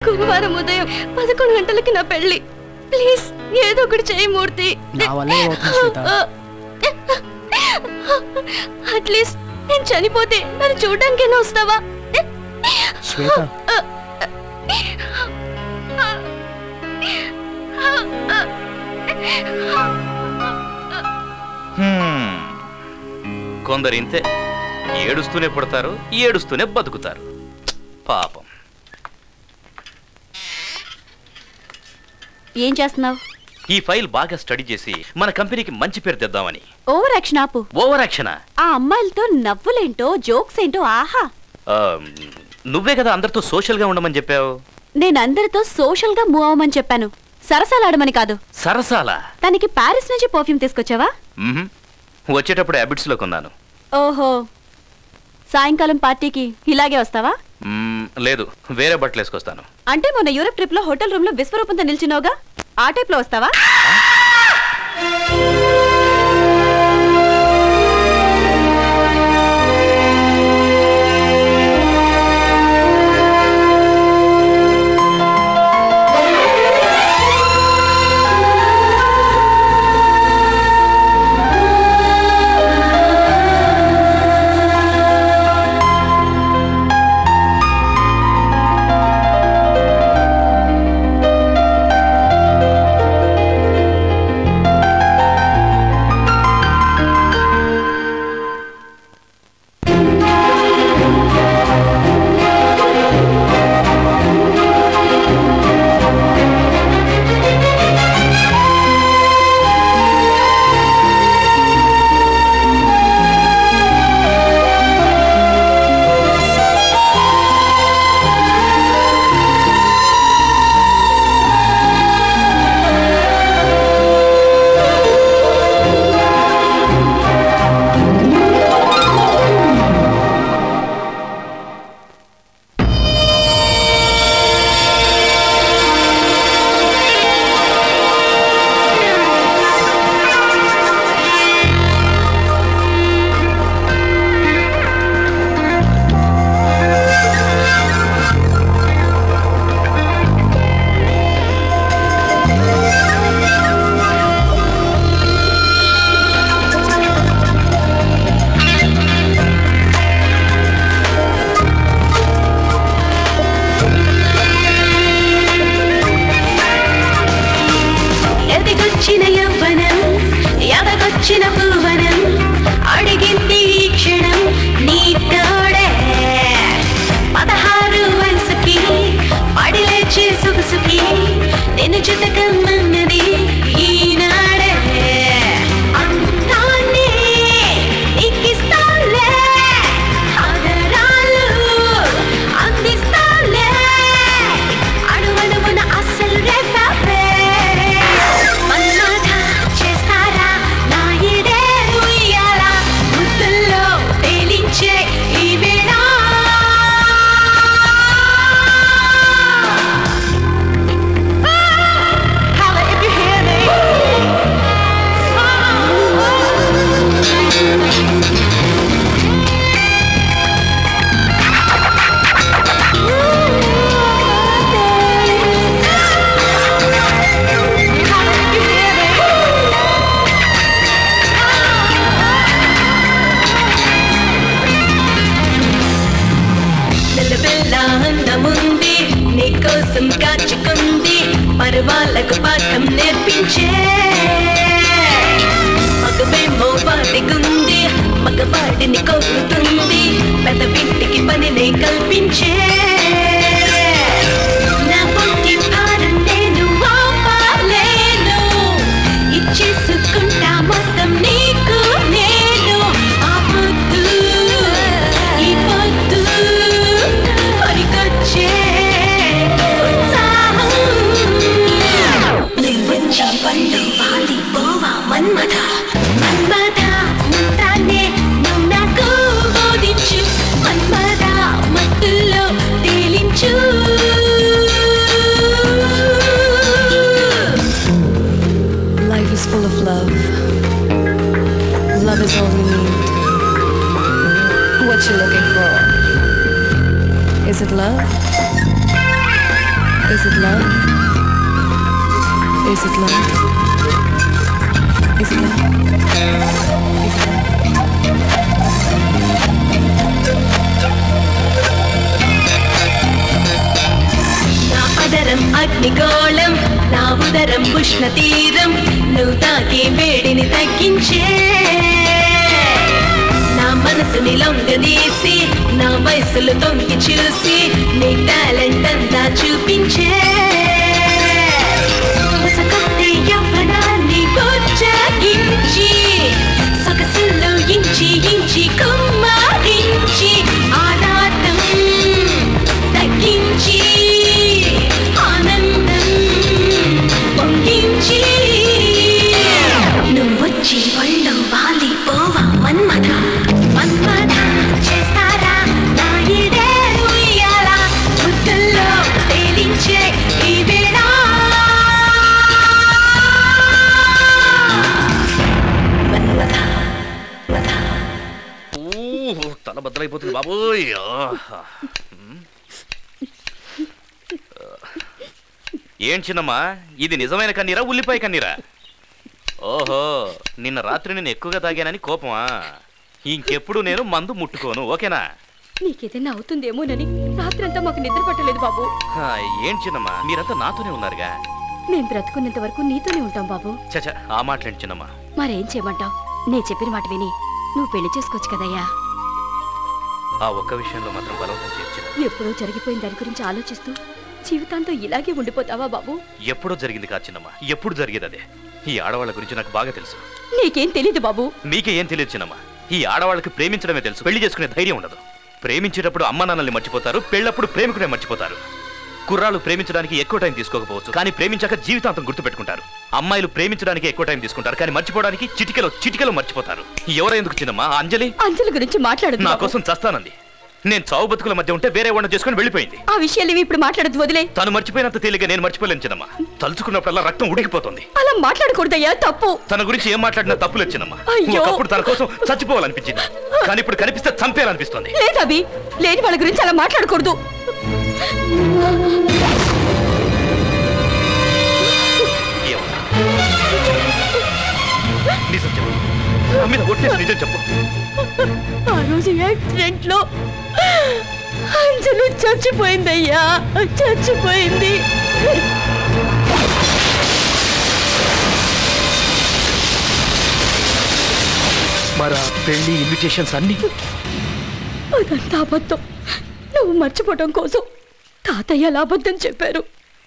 గురువారం ఉదయం పదకొండు గంటలకి నా పెళ్లి ప్లీజ్ ఏదో ఒకటి చేయి మూర్తి నా వల్లే అవుతుంది శ్వేత అట్లీస్ట్ నేను చనిపోతే నన్ను చూడడానికైనా వస్తావా శ్వేత హ్మ్. కొందరు ఇంతే ఏడుస్తూనే పుడతారు ఏడుస్తూనే బతుకుతారు పాపం ఏం చేస్తున్నావు ఈ ఫైల్ బాగా స్టడీ చేసి మన కంపెనీకి మంచి పేరు తెద్దామని ఓవర్ యాక్షన్ ఆపు ఓవర్ యాక్షన్ ఆ అమ్మాయిలతో నవ్వులేంటో జోక్స్ ఏంటో ఆహా నువ్వే కదా అందరితో సోషల్ గా ఉండమని చెప్పావు నేను అందరితో సోషల్ గా మూవ్ అవ్వమని చెప్పాను సరసాలాడమని కాదు సరసాల తనకి ప్యారిస్ నుంచి పర్ఫ్యూమ్ తీసుకొచ్చావా మ్మ్హ్. వచ్చేటప్పుడు హ్యాబిట్స్ లో కొన్నాను ఓహో సాయంకాలం పార్టీకి ఇలాగే వస్తావా మ్మ్, లేదు వేరే బట్టలు వేసుకొస్తాను అంటే మొన్న యూరప్ ట్రిప్ లో హోటల్ రూమ్ లో విశ్వరూపంతో నిల్చున్నావుగా ఆ టైప్ లో వస్తావా ఎదిగొచ్చిన యవ్వనం ఎదగొచ్చిన భువనం అడిగింది ఈ క్షణం నీ తోడే పదహారు వయసుకి పడిలేచే సొగసుకి నేను జతకమ్మన్నది ఈనాడే అంతాన్ని నీకిస్తాలే ఆదరాలు అందిస్తాలే అణువణువున అస్సలు రేపాపే మన్మథ చేస్తారా నా ఇదే ఉయ్యాల ముద్దుల్లో తేలించే ఈ వేళ Holla if you hear me. Holla if you hear me. నిలబెల్ల అందముంది నీకోసం కాచుకుంది పర్వాలకు పాఠం నేర్పించే మగవేమో వాడిగుంది మగవాడిని కోరుతుంది పెద్ద బిడ్డకి పనినే కల్పించే నా పుట్టి భారం నేను ఆపాలేను ఇచ్చేసుకుంటా మొత్తం నీకు నేను ఆ పొద్దు ఈ పొద్దు పరికొచ్చే ఉత్సాహం నువ్వొచ్చి పండు వాలి పోవా మన్మథ మన్మథ మంత్రాన్నే నువ్వు నాకు బోధించు Manmatha మత్తుల్లో తేలించు Life is full of love. Love is all we need. What you looking for? Is it love? Is it love? Is it love? Is it love? Is it love? నా పదరం అగ్నిగోళం నా ఉదరం ఉష్ణ తీరం నువ్వు తాకే వేడిని తగ్గించే నా మనసుని లొంగదీసి నా వయసులు తొంగి చూసి నీ టాలెంట్ అంతా చూపించే సొగసే యవ్వనాన్ని బుజ్జగించి, సొగసుల్లో ఇంచి ఇంచి కుమ్మరించి ఆరాటం తగ్గించి ఆనందం పొంగించి నువ్వొచ్చి ఒళ్ళు వాలి పోవా మన్మథ మన్మథ చేస్తారా నా ఇదే ఉయ్యాల ముద్దుల్లో తేలించే ఈ వేళ మన్మథ మన్మథ ఊ, తల బద్దలైపోతుంది బాబోయ్ ఆహా. ఉమ్. ఏం చిన్నమ్మా ఇది నిజమైన కన్నీరా ఉల్లిపాయ కన్నీరా ఓహో నిన్న రాత్రి నేను ఎక్కువగా తాగానని కోపమా ఇంకెప్పుడు నేను మందు ముట్టుకోను ఓకేనా నీకేదైనా అవుతుందేమోనని రాత్రంతా మాకు నిద్ర పట్టలేదు బాబు హా, ఏం చిన్నమ్మా మీరంతా నాతోనే ఉన్నారుగా మేం బ్రతుకున్నంత వరకు నీతోనే ఉంటాం బాబు చచ ఆ మాట్లాడి చిన్నమ్మా మరేం చేయమంటావు నే చెప్పిన మాట విని నువ్వు పెళ్లి చేసుకోవచ్చు కదయ్యా ఆ ఒక్క విషయంలో మాత్రం బలవంతం చేర్చిన ఎప్పుడో జరిగిపోయిన దాని గురించి ఆలోచిస్తూ జీవితాంతో ఇలాగే ఉండిపోతావా బాబు ఎప్పుడో జరిగింది కాదు చిన్నమ్మా ఎప్పుడు జరిగేది అదే ఈ ఆడవాళ్ళ గురించి నాకు బాగా తెలుసు నీకేం తెలీదు బాబు మీకే ఏం తెలియదు చిన్నమ్మా ఈ ఆడవాళ్ళకి ప్రేమించడమే తెలుసు పెళ్లి చేసుకునే ధైర్యం ఉండదు ప్రేమించేటప్పుడు అమ్మ నాన్నల్ని మర్చిపోతారు పెళ్ళప్పుడు ప్రేమికునే మర్చిపోతారు కుర్రాళ్ళు ప్రేమించడానికి ఎక్కువ టైం తీసుకోకపోవచ్చు కానీ ప్రేమించాక జీవితాంతం గుర్తుపెట్టుకుంటారు అమ్మాయిలు ప్రేమించడానికి ఎక్కువ టైం తీసుకుంటారు కానీ మర్చిపోవడానికి చిటికెలో చిటికెలో మర్చిపోతారు ఎవరెందుకు చిన్నమ్మా ఆ అంజలి అంజలి గురించి మాట్లాడదు నా బాబు. కోసం చస్తానంది నేను చావు బతుకుల మధ్య ఉంటే వేరే వాడిని చేసుకుని వెళ్ళిపోయింది ఆ విషయాలు ఇవి ఇప్పుడు మాట్లాడదు వదిలే తను మర్చిపోయినంత తేలిగ్గా నేను మర్చిపోలేను చిన్నమ్మా తలుచుకున్నప్పుడల్లా రక్తం ఉడికిపోతుంది అలా మాట్లాడకూడదయ్యా తప్పు తన గురించి ఏం మాట్లాడినా తప్పులు వచ్చినమ్మా అయ్యో. ఒకప్పుడు తన కోసం చచ్చిపోవాలనిపించింది కానీ ఇప్పుడు కనిపిస్తే చంపేయాలనిపిస్తుంది లేదవి లేని వాళ్ళ గురించి అలా మాట్లాడకూడదు ఏమన్నా? నిజం చెప్పు నా మీద ఒట్టేసి నిజం చెప్పు ఆ రోజు యాక్సిడెంట్ లో అంజలు చచ్చిపోయిందయ్యా చచ్చిపోయింది మరి ఆ పెళ్లి ఇన్విటేషన్స్ అన్ని అదంతా అబద్ధం నువ్వు మర్చిపోవటం కోసం తాతయ్య అలా అబద్ధం చెప్పారు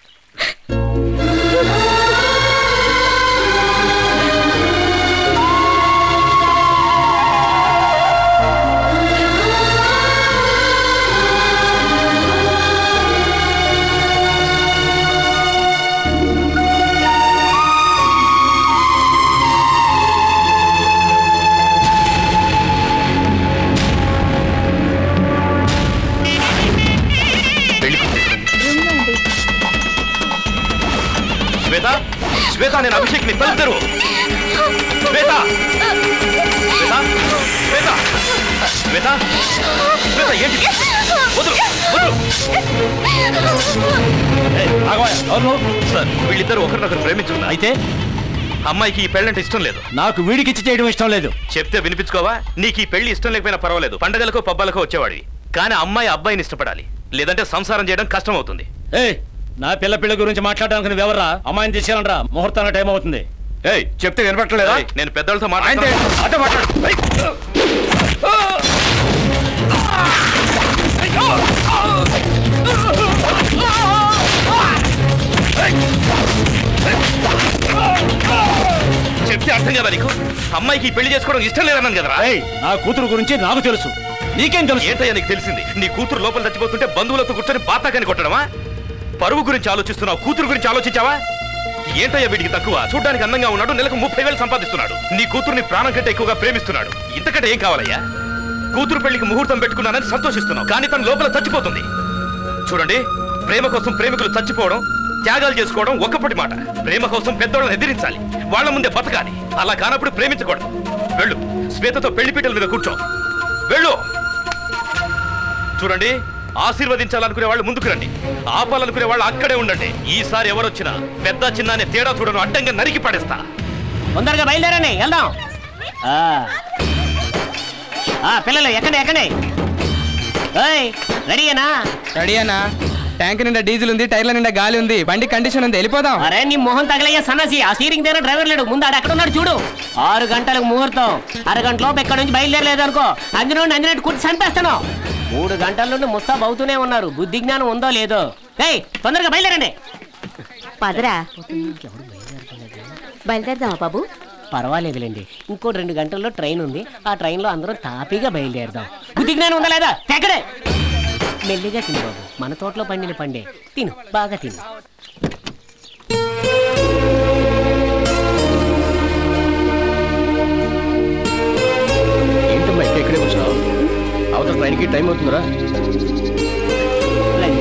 పెళ్లి కూతురు ఎక్కడుంది? శ్వేత శ్వేత నేను అభిషేక్ ని తలుపు తెరువు శ్వేత శ్వేత శ్వేత శ్వేత శ్వేత ఏంటి వదులు వదులు సార్ వీళ్ళిద్దరు ఒకరినొకరు ప్రేమించుకున్నారు అయితే అమ్మాయికి ఈ పెళ్ళంటే ఇష్టం లేదు నాకు వీడికిచ్చి చేయడం ఇష్టం లేదు చెప్తే వినిపించుకోవా నీకు ఈ పెళ్లి ఇష్టం లేకపోయినా పర్వాలేదు పండగలకో పబ్బాలకో వచ్చేవాడివి కానీ అమ్మాయి అబ్బాయిని ఇష్టపడాలి లేదంటే సంసారం చేయడం కష్టం అవుతుంది ఏయ్ నా పిల్ల పిల్ల గురించి మాట్లాడడానికి నువ్వెవర్రా అమ్మాయిని తీసుకెళ్ళరా ముహూర్తానికి టైం అవుతుంది ఏయ్ చెప్తే వినపట్టలేదా నేను పెద్దలతో మాట్లాడితే అదే మాట్లాడు చెప్తే అర్థం కదా నీకు అమ్మాయికి ఈ పెళ్లి చేసుకోవడం ఇష్టం లేదన్నాను కదరా ఏయ్ నా కూతురు గురించి నాకు తెలుసు నీకేం తెలుసు ఏంటయ్యా నీకు తెలిసింది నీ కూతురు లోపల చచ్చిపోతుంటే బంధువులతో కూర్చొని బాతాకని కొట్టడమా పరువు గురించి ఆలోచిస్తున్నావు కూతురు గురించి ఆలోచించావా ఏంటయ్యా వీడికి తక్కువ చూడ్డానికి అందంగా ఉన్నాడు నెలకు ముప్పై వేలు సంపాదిస్తున్నాడు నీ కూతుర్ని ప్రాణం కంటే ఎక్కువగా ప్రేమిస్తున్నాడు ఇంతకంటే ఏం కావాలయ్యా కూతురు పెళ్లికి ముహూర్తం పెట్టుకున్నానని సంతోషిస్తున్నావు కానీ తన లోపల చచ్చిపోతుంది చూడండి ప్రేమ కోసం ప్రేమికులు చచ్చిపోవడం త్యాగాలు చేసుకోవడం ఒక్కపటి మాట ప్రేమ కోసం పెద్దోళ్ళని ఎదిరించాలి వాళ్ళ ముందే బతకాలి అలా కానప్పుడు ప్రేమించకూడదు వెళ్ళు శ్వేతతో పెళ్లిపీటల మీద కూర్చో వెళ్ళు చూడండి ఆశీర్వదించాలనుకునే వాళ్ళు ముందుకు రండి ఆపాలనుకునే వాళ్ళు అక్కడే ఉండండి ఈసారి ఎవరొచ్చినా పెద్ద చిన్న అనే తేడా చూడను అడ్డంగా నరికి పడేస్తా తొందరగా బయలుదేరండి వెళ్దాం ఆ. ఆ, పిల్లలు ఎక్కడే ఎక్కడే ఏయ్ రెడీయేనా రెడీ అన్నా ట్యాంక్ నిండా డీజిల్ ఉంది టైర్ల నిండా గాలి ఉంది బండి కండిషన్ ఉంది వెళ్ళిపోదాం అరే నీ మొహం తగలయ్యే సన్నసి ఆ స్టీరింగ్ దగ్గర డ్రైవర్ లేడు ముందు ఆడు ఎక్కడ ఉన్నాడు చూడు ఆరు గంటలకు ముహూర్తం అరగంట లోపు ఎక్కడి నుంచి బయలుదేరలేదు అనుకో అందులో అందినట్టు కుట్టి చంపేస్తాను మూడు గంటల నుండి ముస్తాబ్ అవుతూనే ఉన్నారు బుద్ధి జ్ఞానం ఉందో లేదో ఏయ్ తొందరగా బయలుదేరండి పదరా బయలుదేరదామా బాబు పర్వాలేదులేండి ఇంకో రెండు గంటల్లో ట్రైన్ ఉంది ఆ ట్రైన్లో అందరం తాపీగా బయలుదేరదాం బుద్ధి జ్ఞానం ఉందా లేదా ఎక్కడే మెల్లిగా తిను బాబు మన తోటలో పండిన పండే తిను బాగా తిను ఏంటమ్మా ఇక్కడ ఇక్కడే కూర్చున్నావు అవతల ట్రైన్కి టైం అవుతుందిరా రండి.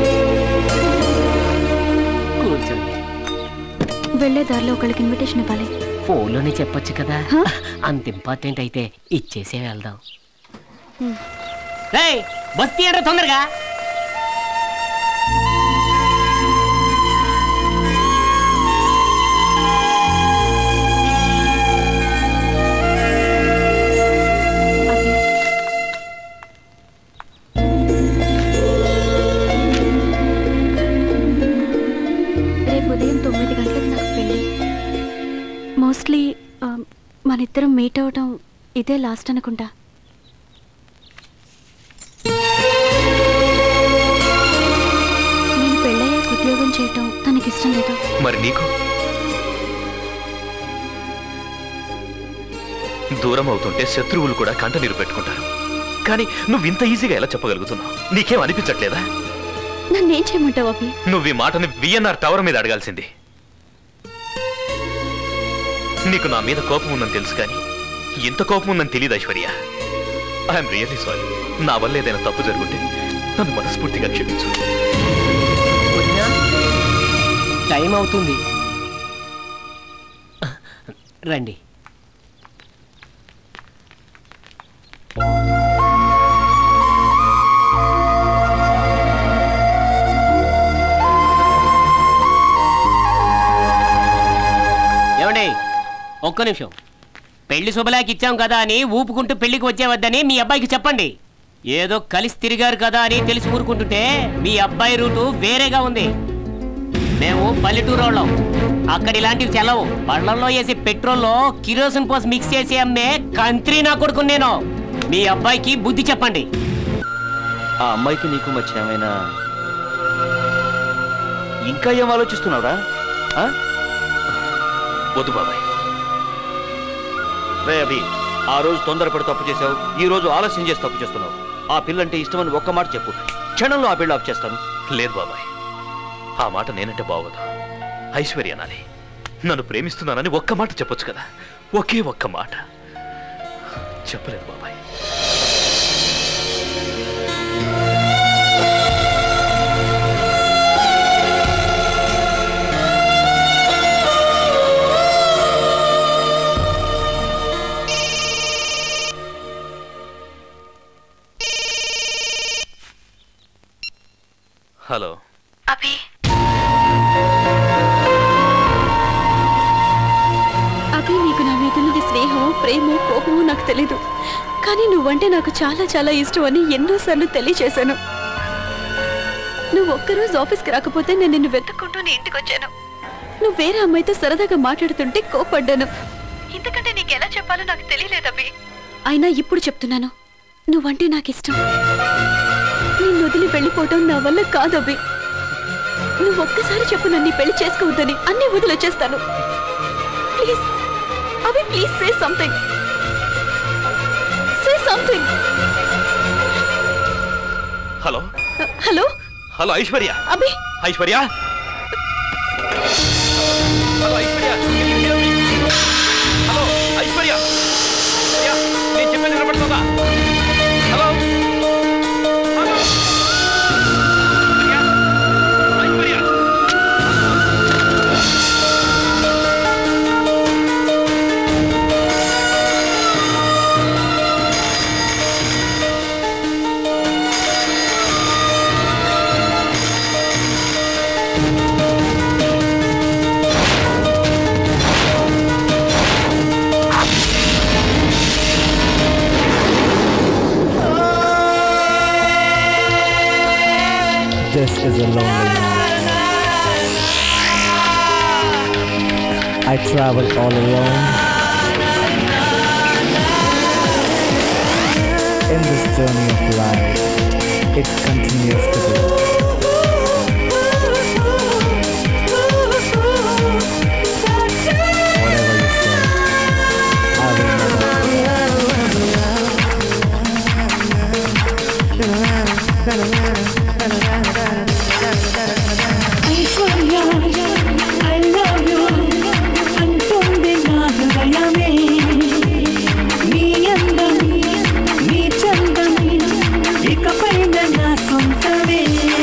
కూర్చోండి వెళ్లే దారిలో ఒకళ్ళకి ఇన్విటేషన్ ఇవ్వాలి ఫోన్లోనే చెప్పొచ్చు కదా హ? అంత ఇంపార్టెంట్ అయితే ఇచ్చేసే వెళ్దాం రేయ్ బస్ తీయండి తొందరగా రేపు ఉదయం తొమ్మిది గంటలకు నాకు పెళ్ళి మోస్ట్లీ ఆ, మన ఇద్దరం మీట్ అవడం ఇదే లాస్ట్ అనుకుంటా నేను పెళ్ళయ్యాక ఉద్యోగం చేయటం తనకి ఇష్టం లేదు మరి నీకు దూరం అవుతుంటే శత్రువులు కూడా కంట నీరు పెట్టుకుంటారు కానీ నువ్వు ఇంత ఈజీగా ఎలా చెప్పగలుగుతున్నావు నీకేం అనిపించట్లేదా నన్నేం చేయమంటావు అభి నువ్వు ఈ మాటని విఎన్ఆర్ టవర్ మీద అడగాల్సింది నీకు నా మీద కోపం ఉందని తెలుసు కానీ ఇంత కోపం ఉందని తెలియదు ఐశ్వర్య ఐఎమ్ రియల్లీ సారీ నా వల్ల ఏదైనా తప్పు జరుగుంటే నన్ను మనస్ఫూర్తిగా క్షమించు వదినా, టైం అవుతుంది రండి ఏమండి ఒక్క నిమిషం పెళ్లి శుభలాకి ఇచ్చాం కదా అని ఊపుకుంటూ పెళ్లికి వచ్చేవద్దని మీ అబ్బాయికి చెప్పండి ఏదో కలిసి తిరిగారు కదా అని తెలిసి ఊరుకుంటుంటే మీ అబ్బాయి రూటు వేరేగా ఉంది మేము పల్లెటూరు వాళ్ళం అక్కడ ఇలాంటివి చెల్లవు పళ్ళల్లో వేసి పెట్రోల్లో కిరోసిన్ పోసి మిక్స్ చేసి అమ్మే కంత్రి నా కొడుకు నేను మీ అబ్బాయికి బుద్ధి చెప్పండి ఆ అమ్మాయికి నీకు మధ్య ఏమైనా ఇంకా ఏం ఆలోచిస్తున్నావురా ఆ? వద్దు బాబాయ్ రే అభి ఆ రోజు తొందరపడి తప్పు చేశావు ఈ రోజు ఆలస్యం చేసి తప్పు చేస్తున్నావు ఆ పిల్లంటే ఇష్టమని ఒక్క మాట చెప్పు క్షణంలో ఆ పిల్ల ఆఫ్ చేస్తాను లేదు బాబాయ్ ఆ మాట నేనంటే బాగోదు ఐశ్వర్య అనాలి నన్ను ప్రేమిస్తున్నానని ఒక్క మాట చెప్పొచ్చు కదా ఒకే ఒక్క మాట చెప్పలేదు బాబాయ్ హలో అభి అభి నీకు నా మీద ఉన్నది స్నేహం ప్రేమ కోపము నాకు తెలీదు కానీ నువ్వంటే నాకు చాలా చాలా ఇష్టం అని ఎన్నోసార్లు తెలియచేశాను నువ్వు ఒక్కరోజు ఆఫీస్కి రాకపోతే నేను నిన్ను వెతుక్కుంటూ నీ ఇంటికి వచ్చాను నువ్వు వేరే అమ్మాయితో సరదాగా మాట్లాడుతుంటే కోపడ్డాను ఇంతకంటే నీకు ఎలా చెప్పాలో నాకు తెలియలేదు అభి అయినా ఇప్పుడు చెప్తున్నాను నువ్వంటే నాకు ఇష్టం నిన్ను వదిలి వెళ్ళిపోవటం నా వల్ల కాదు అభి నువ్వు ఒక్కసారి చెప్పు నన్ను ఈ పెళ్లి చేసుకోవద్దని అన్ని వదిలొచ్చేస్తాను please Abhi please say something say something hello hello hello Aishwarya Abhi Aishwarya hello Aishwarya can you hear me? Hello Aishwarya Aishwarya, నేను చెప్పేది వినపడుతుందా hello hello Aishwarya? Aishwarya Abhi is a lonely night. I travel all alone. In this journey of life, it continues to be. Whatever you say, I will never Aishwarya I love you అంటుంది నా హృదయమే నీ అందం నీ చందం ఇకపైన నా సొంతమే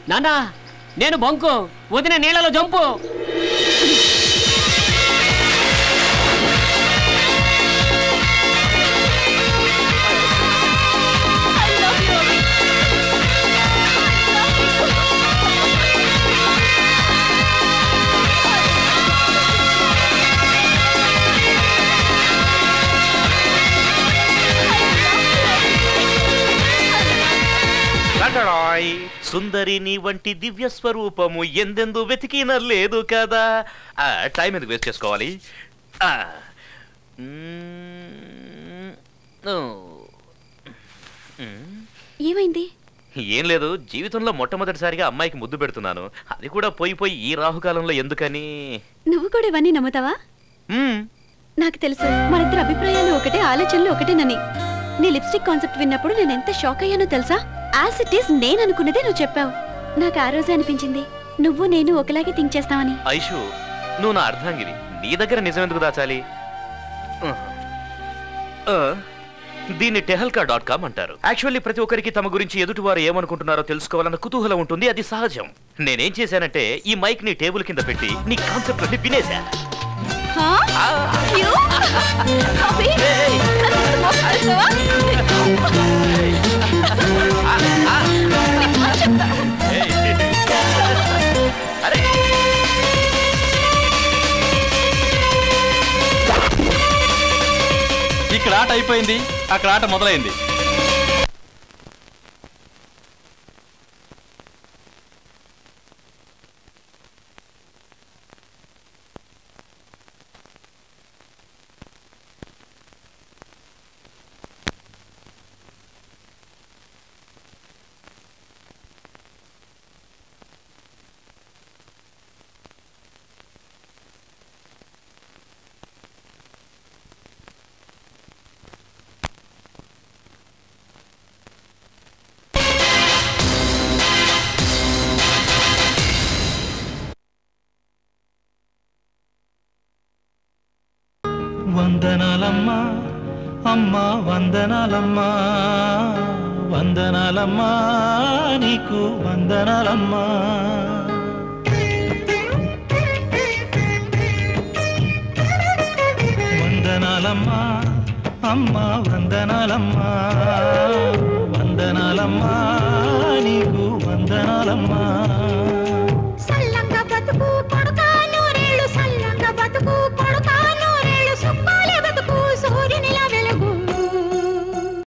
నాన్న నేను బొంకు వదిన నీళ్ళలో జంపు రంగడాయ్ సుందరి నీ వంటి దివ్య స్వరూపము ఎందెందు వెతికిన లేదు కదా ఆ, టైం ఎందుకు వేస్ట్ చేసుకోవాలి ఆ, మ్మ్, ఓ. మ్మ్. ఏమైంది ఏం లేదు జీవితంలో మొట్టమొదటిసారిగా అమ్మాయికి ముద్దు పెడుతున్నాను అది కూడా పోయి పోయి ఈ రాహుకాలంలో ఎందుకని నువ్వు కూడా ఇవన్నీ నమ్ముతావా మ్మ్. నాకు తెలుసు మనిద్దరి అభిప్రాయాలు ఒకటే ఆలోచనలు ఒకటేనని నీ లిప్స్టిక్ కాన్సెప్ట్ విన్నప్పుడు నేను ఎంత షాక్ అయ్యానో తెలుసా యాజ్ ఇట్ ఈస్ నేను అనుకున్నదే నువ్వు చెప్పావు నాకు ఆ రోజే అనిపించింది నువ్వు నేను ఒకలాగే థింక్ చేస్తావని ఐషు నువ్వు నా అర్ధాంగిరి నీ దగ్గర నిజం ఎందుకు దాచాలి ఆ, దీన్ని టెహల్కా డాట్ కామ్ అంటారు యాక్చువల్లీ ప్రతి ఒక్కరికి తమ గురించి ఎదుటివారు ఏమనుకుంటున్నారో తెలుసుకోవాలన్న కుతూహలం ఉంటుంది అది సహజం నేనేం చేశానంటే ఈ మైక్ నీ టేబుల్ కింద పెట్టి నీ కాన్సెప్ట్ అన్ని వినేశా హా? You? అభి? నన్ను మోసం చేస్తావా? అరే ఇక్కడ ఆట అయిపోయింది అక్కడ ఆట మొదలైంది వందనాలమ్మా అమ్మా వందనాలమ్మా వందనాలమ్మా నీకు వందనాలమ్మా వందనాలమ్మా అమ్మా వందనాలమ్మా వందనాలమ్మా నీకు వందనాలమ్మా